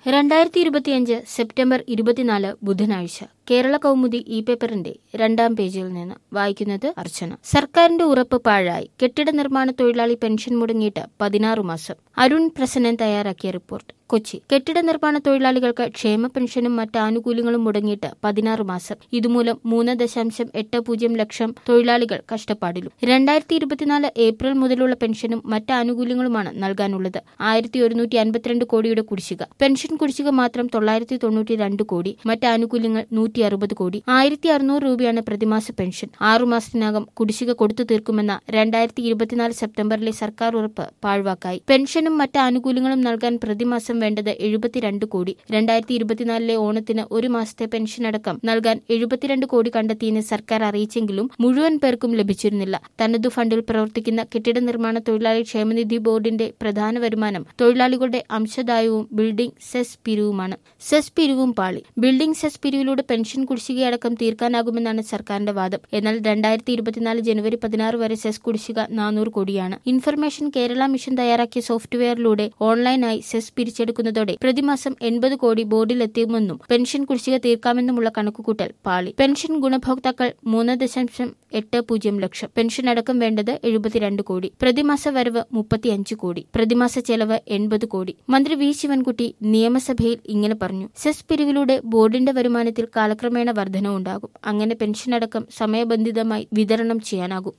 രണ്ടായിരത്തി ഇരുപത്തിയഞ്ച് സെപ്റ്റംബർ ഇരുപത്തിനാല് ബുധനാഴ്ച കേരള കൗമുദി ഈ പേപ്പറിന്റെ രണ്ടാം പേജിൽ നിന്ന് വായിക്കുന്നത് അർച്ചന സർക്കാരിന്റെ ഉറപ്പ് പാഴായി കെട്ടിട നിർമ്മാണ തൊഴിലാളി പെൻഷൻ മുടങ്ങിയിട്ട് പതിനാറ് മാസം അരുൺ പ്രസന്നൻ തയ്യാറാക്കിയ റിപ്പോർട്ട് കൊച്ചി കെട്ടിട നിർമ്മാണ തൊഴിലാളികൾക്ക് ക്ഷേമ പെൻഷനും മറ്റ് ആനുകൂല്യങ്ങളും മുടങ്ങിയിട്ട് പതിനാറ് മാസം ഇതുമൂലം മൂന്ന് ദശാംശം എട്ട് പൂജ്യം ലക്ഷം തൊഴിലാളികൾ കഷ്ടപ്പാടിലും രണ്ടായിരത്തി ഇരുപത്തിനാല് ഏപ്രിൽ മുതലുള്ള പെൻഷനും മറ്റ് ആനുകൂല്യങ്ങളുമാണ് നൽകാനുള്ളത് ആയിരത്തി ഒരുന്നൂറ്റി അൻപത്തിരണ്ട് കോടിയുടെ കുടിശ്ശിക പെൻഷൻ കുടിശ്ശിക മാത്രം തൊള്ളായിരത്തി തൊണ്ണൂറ്റി രണ്ട് കോടി മറ്റ് ആനുകൂല്യങ്ങൾ നൂറ്റി അറുപത് കോടി ആയിരത്തി അറുന്നൂറ് രൂപയാണ് പ്രതിമാസ പെൻഷൻ ആറുമാസത്തിനകം കുടിശ്ശിക കൊടുത്തു തീർക്കുമെന്ന രണ്ടായിരത്തി ഇരുപത്തിനാല് സെപ്റ്റംബറിലെ സർക്കാർ ഉറപ്പ് പാഴ്വാക്കായി പെൻഷനും മറ്റ് ആനുകൂല്യങ്ങളും നൽകാൻ പ്രതിമാസം വേണ്ടത് എഴുപത്തിരണ്ട് കോടി രണ്ടായിരത്തി ഇരുപത്തിനാലിലെ ഓണത്തിന് ഒരു മാസത്തെ പെൻഷൻ അടക്കം നൽകാൻ എഴുപത്തിരണ്ട് കോടി കണ്ടെത്തിയെന്ന് സർക്കാർ അറിയിച്ചെങ്കിലും മുഴുവൻ പേർക്കും ലഭിച്ചിരുന്നില്ല തനതു ഫണ്ടിൽ പ്രവർത്തിക്കുന്ന കെട്ടിട നിർമ്മാണ തൊഴിലാളി ക്ഷേമനിധി ബോർഡിന്റെ പ്രധാന വരുമാനം തൊഴിലാളികളുടെ അംശദായവും ബിൽഡിംഗ് സെസ് പിരിവുമാണ് സെസ് പിരിവും പാളി ബിൽഡിംഗ് സെസ് പിരിവിലൂടെ പെൻഷൻ കുടിശ്ശികയടക്കം തീർക്കാനാകുമെന്നാണ് സർക്കാരിന്റെ വാദം എന്നാൽ രണ്ടായിരത്തി ഇരുപത്തിനാല് ജനുവരി പതിനാറ് വരെ സെസ് കുടിശ്ശിക നാനൂറ് കോടിയാണ് ഇൻഫർമേഷൻ കേരള മിഷൻ തയ്യാറാക്കിയ സോഫ്റ്റ്വെയറിലൂടെ ഓൺലൈനായി സെസ് പിരിച്ചെടുക്കുന്നതോടെ പ്രതിമാസം എൺപത് കോടി ബോർഡിലെത്തിയുമെന്നും പെൻഷൻ കുടിശ്ശിക തീർക്കാമെന്നുമുള്ള കണക്കുകൂട്ടൽ പാളി പെൻഷൻ ഗുണഭോക്താക്കൾ മൂന്ന് ദശാംശം എട്ട് പൂജ്യം ലക്ഷം പെൻഷൻ അടക്കം വേണ്ടത് എഴുപത്തിരണ്ട് കോടി പ്രതിമാസ വരവ് മുപ്പത്തിയഞ്ച് കോടി പ്രതിമാസ ചെലവ് എൺപത് കോടി മന്ത്രി വി ശിവൻകുട്ടി നിയമസഭയിൽ ഇങ്ങനെ പറഞ്ഞു സെസ് പിരിവിലൂടെ ബോർഡിന്റെ വരുമാനത്തിൽ കാലക്രമേണ വർധനവുണ്ടാകും അങ്ങനെ പെൻഷൻ അടക്കം സമയബന്ധിതമായി വിതരണം ചെയ്യാനാകും